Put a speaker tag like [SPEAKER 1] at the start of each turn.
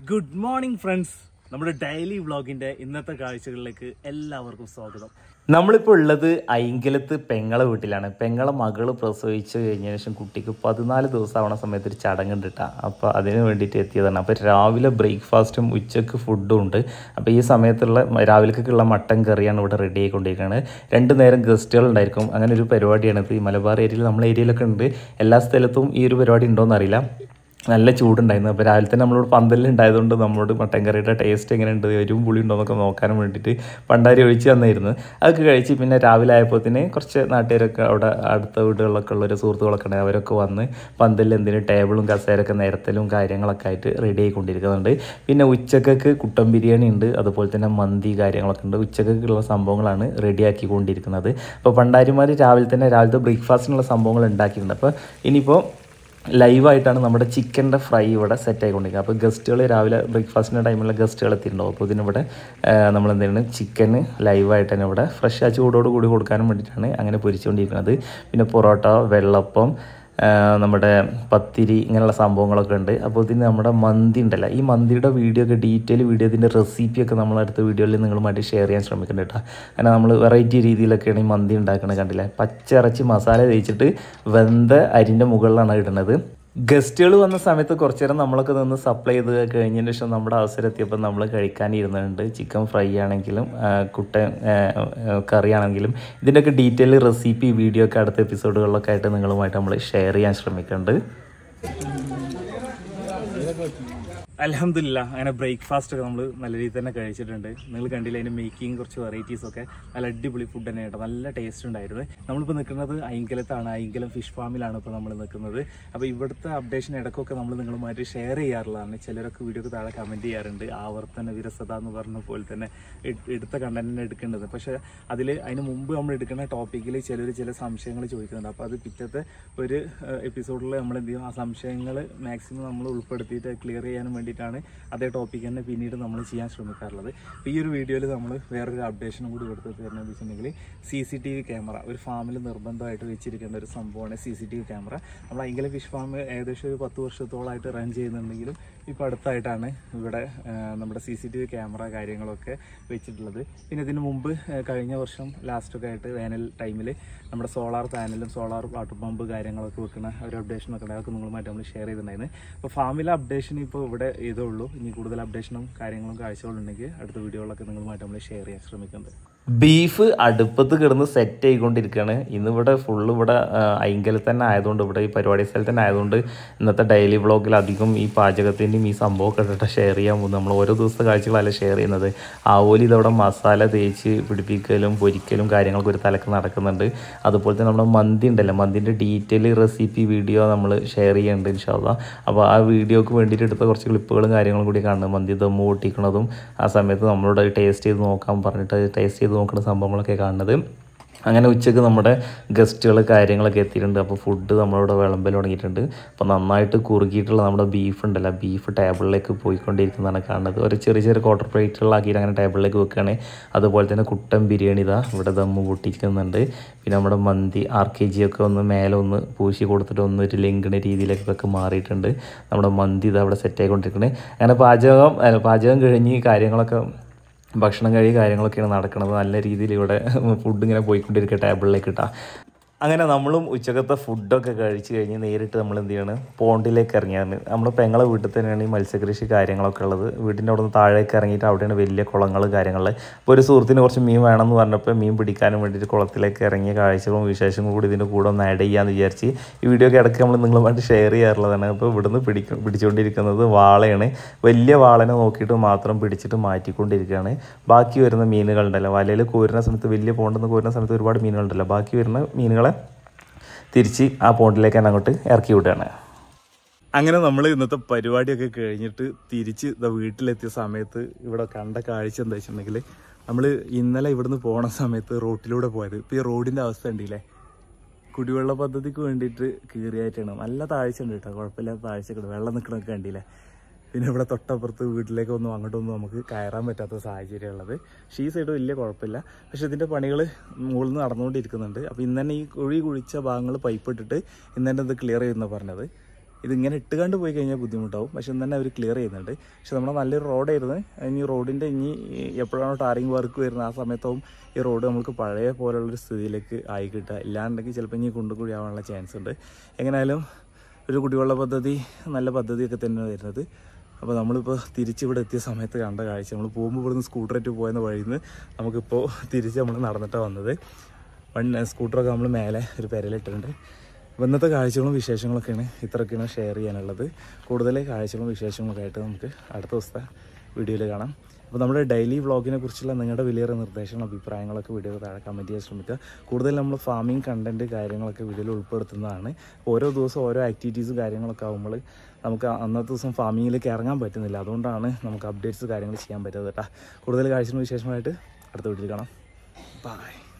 [SPEAKER 1] good morning friends നമ്മുടെ daily വ്ളോഗിന്റെ ഇന്നത്തെ കാഴ്ചകളിലേക്ക് എല്ലാവർക്കും സ്വാഗതം
[SPEAKER 2] നമ്മളിപ്പോൾ ഉള്ളത് ഐങ്കലത്ത് പെങ്ങളെ വീട്ടിലാണ് പെങ്ങളെ മകള് പ്രസവിച്ച് കഴിഞ്ഞ ശേഷം കുട്ടിക്ക് പതിനാല് ദിവസം ആവണ സമയത്ത് ഒരു ചടങ്ങുണ്ട് കേട്ടോ അപ്പോൾ അതിന് വേണ്ടിയിട്ട് എത്തിയതാണ് അപ്പോൾ രാവിലെ ബ്രേക്ക്ഫാസ്റ്റും ഉച്ചക്ക് ഫുഡും ഉണ്ട് അപ്പോൾ ഈ സമയത്തുള്ള രാവിലേക്കുള്ള മട്ടൻ കറിയാണ് ഇവിടെ റെഡി ആയിക്കൊണ്ടിരിക്കുന്നത് രണ്ട് നേരം ഗസ്റ്റുകൾ ഉണ്ടായിരിക്കും അങ്ങനെ ഒരു പരിപാടിയാണ് ഇത് ഈ മലബാർ ഏരിയയിൽ നമ്മളെ ഏരിയയിലൊക്കെ ഉണ്ട് എല്ലാ സ്ഥലത്തും ഈ ഒരു പരിപാടി ഉണ്ടോയെന്ന് അറിയില്ല നല്ല ചൂടുണ്ടായിരുന്നു അപ്പോൾ രാവിലെ തന്നെ നമ്മളോട് പന്തലിൽ ഉണ്ടായതുകൊണ്ട് നമ്മളോട് മട്ടൻ കറിയുടെ ടേസ്റ്റ് എങ്ങനെയുണ്ട് എരിവും പുളി ഉണ്ടോ എന്നൊക്കെ നോക്കാനും വേണ്ടിയിട്ട് പണ്ടാരി ഒഴിച്ച് തന്നായിരുന്നു അതൊക്കെ കഴിച്ച് പിന്നെ രാവിലെ ആയപ്പോഴത്തേന് കുറച്ച് നാട്ടുകാരൊക്കെ അവിടെ അടുത്ത വീടുകളിലൊക്കെ ഉള്ളൊരു സുഹൃത്തുക്കളൊക്കെ ഉണ്ട് അവരൊക്കെ വന്ന് പന്തലിൽ എന്തിന് ടേബിളും കസേരൊക്കെ നിരത്തലും കാര്യങ്ങളൊക്കെ ആയിട്ട് റെഡി ആയിക്കൊണ്ടിരിക്കുന്നുണ്ട് പിന്നെ ഉച്ചക്കൊക്കെ കുട്ടൻ ബിരിയാണി ഉണ്ട് അതുപോലെ തന്നെ മന്തി കാര്യങ്ങളൊക്കെ ഉണ്ട് ഉച്ചക്കൊക്കെയുള്ള സംഭവങ്ങളാണ് റെഡി ആക്കിക്കൊണ്ടിരിക്കുന്നത് അപ്പോൾ പണ്ടാരിമാർ രാവിലെ തന്നെ രാവിലത്തെ ബ്രേക്ക്ഫാസ്റ്റിനുള്ള സംഭവങ്ങൾ ഉണ്ടാക്കിയിട്ടുണ്ട് അപ്പോൾ ഇനിയിപ്പോൾ ലൈവായിട്ടാണ് നമ്മുടെ ചിക്കൻ്റെ ഫ്രൈ ഇവിടെ സെറ്റ് ആയിക്കൊണ്ടിരിക്കുന്നത് അപ്പോൾ ഗസ്റ്റുകൾ രാവിലെ ബ്രേക്ക്ഫാസ്റ്റിൻ്റെ ടൈമിലുള്ള ഗസ്റ്റുകൾ എത്തിയിട്ടുണ്ടാവും അപ്പോൾ ഇതിനിവിടെ നമ്മൾ എന്താണ് ചിക്കന് ലൈവായിട്ട് തന്നെ ഇവിടെ ഫ്രഷ് ആ ചൂടോട് കൂടി കൊടുക്കാനും വേണ്ടിയിട്ടാണ് അങ്ങനെ പൊരിച്ചുകൊണ്ടിരിക്കുന്നത് പിന്നെ പൊറോട്ട വെള്ളപ്പം ആ, നമ്മുടെ പത്തിരി ഇങ്ങനെയുള്ള സംഭവങ്ങളൊക്കെ ഉണ്ട് അപ്പോൾ ഇതിന് നമ്മുടെ മന്തി ഉണ്ടല്ലോ ഈ മന്തിയുടെ വീഡിയോ ഒക്കെ ഡീറ്റെയിൽ വീഡിയോ ഇതിൻ്റെ റെസിപ്പിയൊക്കെ നമ്മൾ അടുത്ത വീഡിയോയിൽ നിങ്ങളുമായിട്ട് ഷെയർ ചെയ്യാൻ ശ്രമിക്കുന്നുണ്ട് കേട്ടോ കാരണം നമ്മൾ വെറൈറ്റി രീതിയിലൊക്കെയാണ് ഈ മന്തി ഉണ്ടാക്കുന്നത് കണ്ടില്ലേ പച്ചിറച്ചി മസാല തേച്ചിട്ട് വെന്ത അരിൻ്റെ മുകളിലാണ് ഇടുന്നത് ഗസ്റ്റുകൾ വന്ന സമയത്ത് കുറച്ച് നേരം നമ്മളൊക്കെ നിന്ന് സപ്ലൈ ചെയ്ത് കഴിഞ്ഞതിന് ശേഷം നമ്മുടെ അവസരം എത്തിയപ്പോൾ നമ്മൾ കഴിക്കാനിരുന്നുണ്ട് ചിക്കൻ ഫ്രൈ ആണെങ്കിലും ആ, കുട്ടൻ ആ, ആ, കറി ആണെങ്കിലും ഇതിൻ്റെയൊക്കെ ഡീറ്റെയിൽ റെസിപ്പി വീഡിയോ ഒക്കെ അടുത്ത എപ്പിസോഡുകളിലൊക്കെ ആയിട്ട് നിങ്ങളുമായിട്ട് നമ്മൾ ഷെയർ ചെയ്യാൻ ശ്രമിക്കുന്നുണ്ട്
[SPEAKER 1] അലഹമില്ല അങ്ങനെ ബ്രേക്ക്ഫാസ്റ്റ് ഒക്കെ നമ്മൾ നല്ല രീതിയിൽ തന്നെ കഴിച്ചിട്ടുണ്ട് നിങ്ങൾ കണ്ടില്ല അതിന്റെ മേക്കിംഗ് കുറച്ച് വെറൈറ്റീസ് ഒക്കെ നല്ല അടിപൊളി ഫുഡ് തന്നെ കേട്ടോ നല്ല ടേസ്റ്റ് ഉണ്ടായിരുന്നു നമ്മളിപ്പോൾ നിൽക്കുന്നത് ഐങ്കലത്താണ് ഐങ്കലം ഫിഷ് ഫാമിലാണ് ഇപ്പോൾ നമ്മൾ നിൽക്കുന്നത് അപ്പോൾ ഇവിടുത്തെ അപ്ഡേഷൻ ഇടയ്ക്കൊക്കെ നമ്മൾ നിങ്ങളുമായിട്ട് ഷെയർ ചെയ്യാറുള്ളതാണ് ചിലരൊക്കെ വീഡിയോക്ക് താഴെ കമൻറ്റ് ചെയ്യാറുണ്ട് ആവർത്തന വിരസത എന്ന് പറഞ്ഞ പോലെ തന്നെ എട്- എടുത്ത കണ്ടന്റിനെ എടുക്കേണ്ടത് പക്ഷേ അതിൽ അതിന് മുമ്പ് നമ്മൾ എടുക്കുന്ന ടോപ്പിക്കിൽ ചിലർ ചില സംശയങ്ങൾ ചോദിക്കുന്നുണ്ട് അപ്പോൾ അത് പിറ്റത്തെ ഒരു എപ്പിസോഡിൽ നമ്മൾ എന്ത് ചെയ്യും ആ സംശയങ്ങൾ മാക്സിമം നമ്മൾ ഉൾപ്പെടുത്തിയിട്ട് ക്ലിയർ ചെയ്യാനും വേണ്ടിയിട്ടാണ് അതേ ടോപ്പിക് തന്നെ പിന്നീട് നമ്മൾ ചെയ്യാൻ ശ്രമിക്കാറുള്ളത് അപ്പോൾ ഈ ഒരു വീഡിയോയിൽ നമ്മൾ വേറൊരു അപ്ഡേഷനും കൂടി കൊടുത്ത് തരുന്നത് വെച്ചിട്ടുണ്ടെങ്കിൽ C C T V camera ഒരു ഫാമിൽ നിർബന്ധമായിട്ട് വെച്ചിരിക്കേണ്ട ഒരു സംഭവമാണ് C C T V camera നമ്മൾ അയിങ്കല ഫിഷ് ഫാം ഏകദേശം ഒരു പത്ത് വർഷത്തോളമായിട്ട് റൺ ചെയ്യുന്നുണ്ടെങ്കിലും ഇപ്പോൾ അടുത്തായിട്ടാണ് ഇവിടെ ആ, നമ്മുടെ C C T V camera കാര്യങ്ങളൊക്കെ വെച്ചിട്ടുള്ളത് പിന്നെ ഇതിന് മുമ്പ് ആ, കഴിഞ്ഞ വർഷം ലാസ്റ്റൊക്കെ ആയിട്ട് വേനൽ ടൈമിൽ നമ്മുടെ സോളാർ പാനലും സോളാർ വാട്ടർ പമ്പ് കാര്യങ്ങളൊക്കെ വെക്കുന്ന ഒരു അപ്ഡേഷനൊക്കെ ഉണ്ട് അതൊക്കെ നിങ്ങളുമായിട്ട് നമ്മൾ ഷെയർ ചെയ്തിട്ടുണ്ടായിരുന്നു അപ്പോൾ ഫാമിലെ അപ്ഡേഷൻ ഇപ്പോൾ ഇവിടെ ഇതേ ഉള്ളൂ ഇനി കൂടുതൽ അപ്ഡേഷനും കാര്യങ്ങളും കാഴ്ചകളുണ്ടെങ്കിൽ അടുത്ത വീഡിയോകളൊക്കെ നിങ്ങളുമായിട്ട് നമ്മൾ ഷെയർ ചെയ്യാൻ ശ്രമിക്കുന്നുണ്ട്
[SPEAKER 2] ബീഫ് അടുപ്പത്ത് കിടന്ന് സെറ്റ് ആയിക്കൊണ്ടിരിക്കുകയാണ് ഇന്നിവിടെ ഫുള്ള് ഇവിടെ ഐങ്കലിൽ തന്നെ ആയതുകൊണ്ട് ഇവിടെ ഈ പരിപാടി സ്ഥലത്ത് തന്നെ ആയതുകൊണ്ട് ഇന്നത്തെ ഡെയിലി വ്ളോഗിൽ അധികം ഈ പാചകത്തിൻ്റെയും ഈ സംഭവമൊക്കെ ഇട്ടിട്ട് ഷെയർ ചെയ്യാൻ പോകുന്നത് നമ്മൾ ഓരോ ദിവസത്തെ കാഴ്ചകളല്ല ഷെയർ ചെയ്യുന്നത് ആവോലി ഇതവിടെ മസാല തേച്ച് പിടിപ്പിക്കലും പൊരിക്കലും കാര്യങ്ങളൊക്കെ ഒരു തലക്ക് നടക്കുന്നുണ്ട് അതുപോലെ തന്നെ നമ്മുടെ മന്തി ഉണ്ടല്ലോ മന്തിൻ്റെ ഡീറ്റെയിൽ റെസിപ്പി വീഡിയോ നമ്മൾ ഷെയർ ചെയ്യുന്നുണ്ട് ഇൻഷാല്ല അപ്പോൾ ആ വീഡിയോക്ക് വേണ്ടിയിട്ട് എടുത്ത കുറച്ച് ക്ലിപ്പുകളും കാര്യങ്ങളും കൂടി കാണുന്നത് മന്തി ദമ്മ് പൊട്ടിക്കണതും ആ സമയത്ത് നമ്മളോട് ടേസ്റ്റ് ചെയ്ത് നോക്കാൻ പറഞ്ഞിട്ട് ടേസ്റ്റ് ചെയ്ത് നോക്കുന്ന സംഭവങ്ങളൊക്കെ കാണുന്നത് അങ്ങനെ ഉച്ചയ്ക്ക് നമ്മുടെ ഗസ്റ്റുകൾ കാര്യങ്ങളൊക്കെ എത്തിയിട്ടുണ്ട് അപ്പോൾ ഫുഡ് നമ്മളിവിടെ വിളമ്പൽ തുടങ്ങിയിട്ടുണ്ട് അപ്പോൾ നന്നായിട്ട് കുറുകിയിട്ടുള്ള നമ്മുടെ ബീഫ് ഉണ്ടല്ലോ ആ ബീഫ് ടേബിളിലേക്ക് പോയിക്കൊണ്ടിരിക്കുന്നതാണ് കാണുന്നത് ഒരു ചെറിയ ചെറിയ ക്വാർട്ടർ പ്ലേറ്റുകളാക്കിയിട്ട് അങ്ങനെ ടേബിളിലേക്ക് വെക്കുകയാണ് അതുപോലെ തന്നെ കുട്ടൻ ബിരിയാണി ഇതാ ഇവിടെ ദമ്മ് പൊട്ടിക്കുന്നുണ്ട് പിന്നെ നമ്മുടെ മന്തി ആർ കെ ജി ഒക്കെ ഒന്ന് മേലെ ഒന്ന് പൂശി കൊടുത്തിട്ട് ഒന്ന് ഒരു ലിങ്കിണ രീതിയിലേക്കൊക്കെ മാറിയിട്ടുണ്ട് നമ്മുടെ മന്തി ഇതാ അവിടെ സെറ്റ് ആയിക്കൊണ്ടിരിക്കുന്നത് അങ്ങനെ പാചകം അല്ല, പാചകം കഴിഞ്ഞ് കാര്യങ്ങളൊക്കെ ഭക്ഷണം കഴി കാര്യങ്ങളൊക്കെയാണ് നടക്കുന്നത് നല്ല രീതിയിൽ ഇവിടെ ഫുഡ് ഇങ്ങനെ പോയിക്കൊണ്ടിരിക്കുക ടേബിളിലേക്ക് ഇട്ടാ അങ്ങനെ നമ്മളും ഉച്ചക്കത്തെ ഫുഡൊക്കെ കഴിച്ച് കഴിഞ്ഞ് നേരിട്ട് നമ്മൾ എന്ത് ചെയ്യാണ് പോണ്ടിലേക്ക് ഇറങ്ങിയാണ് നമ്മൾ പെങ്ങളെ വീട്ടിൽ തന്നെയാണ് ഈ മത്സ്യകൃഷി കാര്യങ്ങളൊക്കെ ഉള്ളത് വീടിൻ്റെ അവിടെ നിന്ന് താഴേക്ക് ഇറങ്ങിയിട്ട് അവിടെയാണ് വലിയ കുളങ്ങൾ കാര്യങ്ങൾ അപ്പോൾ ഒരു സുഹൃത്തിന് കുറച്ച് മീൻ വേണമെന്ന് പറഞ്ഞപ്പോൾ മീൻ പിടിക്കാനും വേണ്ടിയിട്ട് കുളത്തിലേക്ക് ഇറങ്ങിയ കാഴ്ചകളും വിശേഷങ്ങളും കൂടി ഇതിൻ്റെ കൂടെ ഒന്ന് ആഡ് ചെയ്യാമെന്ന് വിചാരിച്ച് ഈ വീഡിയോ ഒക്കെ ഇടയ്ക്ക് നമ്മൾ നിങ്ങളുമായിട്ട് ഷെയർ ചെയ്യാറുള്ളതാണ് അപ്പോൾ ഇവിടുന്ന് പിടിക്കും പിടിച്ചുകൊണ്ടിരിക്കുന്നത് വാളയാണ് വലിയ വാളനെ നോക്കിയിട്ട് മാത്രം പിടിച്ചിട്ട് മാറ്റിക്കൊണ്ടിരിക്കുകയാണ് ബാക്കി വരുന്ന മീനുകളുണ്ടല്ലോ വലയിൽ കോരുന്ന സമയത്ത് വലിയ പോണ്ടെന്ന് കോരുന്ന സമയത്ത് ഒരുപാട് മീനുകളുണ്ടല്ലോ ബാക്കി വരുന്ന മീനുകളെ തിരിച്ച് ആ പോണ്ടിലേക്ക് തന്നെ അങ്ങോട്ട് ഇറക്കി വിടുകയാണ്
[SPEAKER 1] അങ്ങനെ നമ്മൾ ഇന്നത്തെ പരിപാടിയൊക്കെ കഴിഞ്ഞിട്ട് തിരിച്ച് ദാ വീട്ടിലെത്തിയ സമയത്ത് ഇവിടെ കണ്ട കാഴ്ച എന്താ വെച്ചിട്ടുണ്ടെങ്കിൽ നമ്മൾ ഇന്നലെ ഇവിടുന്ന് പോണ സമയത്ത് റോട്ടിലൂടെ പോയത് ഇപ്പം ഈ റോഡിൻ്റെ അവസ്ഥ ഉണ്ടില്ലേ കുടിവെള്ള പദ്ധതിക്ക് വേണ്ടിയിട്ട് കീറിയായിട്ടാണ് നല്ല താഴ്ച ഉണ്ട് കേട്ടോ കുഴപ്പമില്ലാത്ത താഴ്ചയൊക്കെ ഉണ്ട് വെള്ളം നിൽക്കണമൊക്കെ കണ്ടില്ലേ പിന്നെ ഇവിടെ തൊട്ടപ്പുറത്ത് വീട്ടിലേക്കൊന്നും അങ്ങോട്ടൊന്നും നമുക്ക് കയറാൻ പറ്റാത്ത സാഹചര്യം ഉള്ളത് പക്ഷേ ഈ സൈഡ് വലിയ കുഴപ്പമില്ല പക്ഷേ ഇതിൻ്റെ പണികൾ മുകളിൽ നിന്ന് നടന്നുകൊണ്ടിരിക്കുന്നുണ്ട് അപ്പോൾ ഇന്ന് തന്നെ ഈ കുഴി കുഴിച്ച ഭാഗങ്ങൾ പൈപ്പ് ഇട്ടിട്ട് ഇന്ന് തന്നെ ഇത് ക്ലിയർ ചെയ്യുന്ന പറഞ്ഞത് ഇതിങ്ങനെ ഇട്ടുകൊണ്ട് പോയി കഴിഞ്ഞാൽ ബുദ്ധിമുട്ടാവും പക്ഷെ ഇന്ന് തന്നെ അവർ ക്ലിയർ ചെയ്യുന്നുണ്ട് പക്ഷെ നമ്മുടെ നല്ലൊരു റോഡായിരുന്നു ഇനി റോഡിൻ്റെ ഇനി എപ്പോഴാണോ ടാറിങ് വർക്ക് വരുന്നത് ആ സമയത്താവും ഈ റോഡ് നമുക്ക് പഴയ പോലുള്ളൊരു സ്ഥിതിയിലേക്ക് ആയി കിട്ടുക ഇല്ലാണ്ടെങ്കിൽ ചിലപ്പോൾ ഇനി കുണ്ടുകൂടി ആവാനുള്ള ചാൻസ് ഉണ്ട് എങ്ങനെയായാലും ഒരു കുടിവെള്ള പദ്ധതി നല്ല പദ്ധതിയൊക്കെ തന്നെയാണ് വരുന്നത് അപ്പോൾ നമ്മളിപ്പോൾ തിരിച്ചിവിടെ എത്തിയ സമയത്ത് കണ്ട കാഴ്ച നമ്മൾ പോകുമ്പോൾ ഇവിടുന്ന് സ്കൂട്ടറായിട്ട് പോയെന്ന വഴിയിൽ നിന്ന് നമുക്കിപ്പോൾ തിരിച്ച് നമ്മൾ നടന്നിട്ടാണ് വന്നത് വൺ സ്കൂട്ടറൊക്കെ നമ്മൾ മേലെ ഒരു പെരയിലിട്ടിട്ടുണ്ട് അപ്പോൾ ഇന്നത്തെ കാഴ്ചകളും വിശേഷങ്ങളൊക്കെയാണ് ഇത്രയൊക്കെയാണ് ഷെയർ ചെയ്യാനുള്ളത് കൂടുതൽ കാഴ്ചകളും വിശേഷങ്ങളൊക്കെ ആയിട്ട് നമുക്ക് അടുത്ത ദിവസത്തെ വീഡിയോയിൽ കാണാം അപ്പോൾ നമ്മുടെ ഡെയിലി വ്ളോഗിനെ കുറിച്ചുള്ള നിങ്ങളുടെ വലിയൊരു നിർദ്ദേശങ്ങളും അഭിപ്രായങ്ങളൊക്കെ വീഡിയോ താഴെ കമൻറ്റ് ചെയ്യാൻ ശ്രമിക്കുക കൂടുതൽ നമ്മൾ ഫാമിംഗ് കണ്ടൻറ്റ് കാര്യങ്ങളൊക്കെ വീഡിയോയിൽ ഉൾപ്പെടുത്തുന്നതാണ് ഓരോ ദിവസം ഓരോ ആക്ടിവിറ്റീസും കാര്യങ്ങളൊക്കെ ആകുമ്പോൾ നമുക്ക് അന്നത്തെ ദിവസം ഫാമിങ്ങിലേക്ക് ഇറങ്ങാൻ പറ്റുന്നില്ല അതുകൊണ്ടാണ് നമുക്ക് അപ്ഡേറ്റ്സ് കാര്യങ്ങൾ ചെയ്യാൻ പറ്റാതെ കേട്ടോ കൂടുതൽ കാഴ്ചകളും വിശേഷമായിട്ട് അടുത്ത വീട്ടിൽ കാണാം ബൈ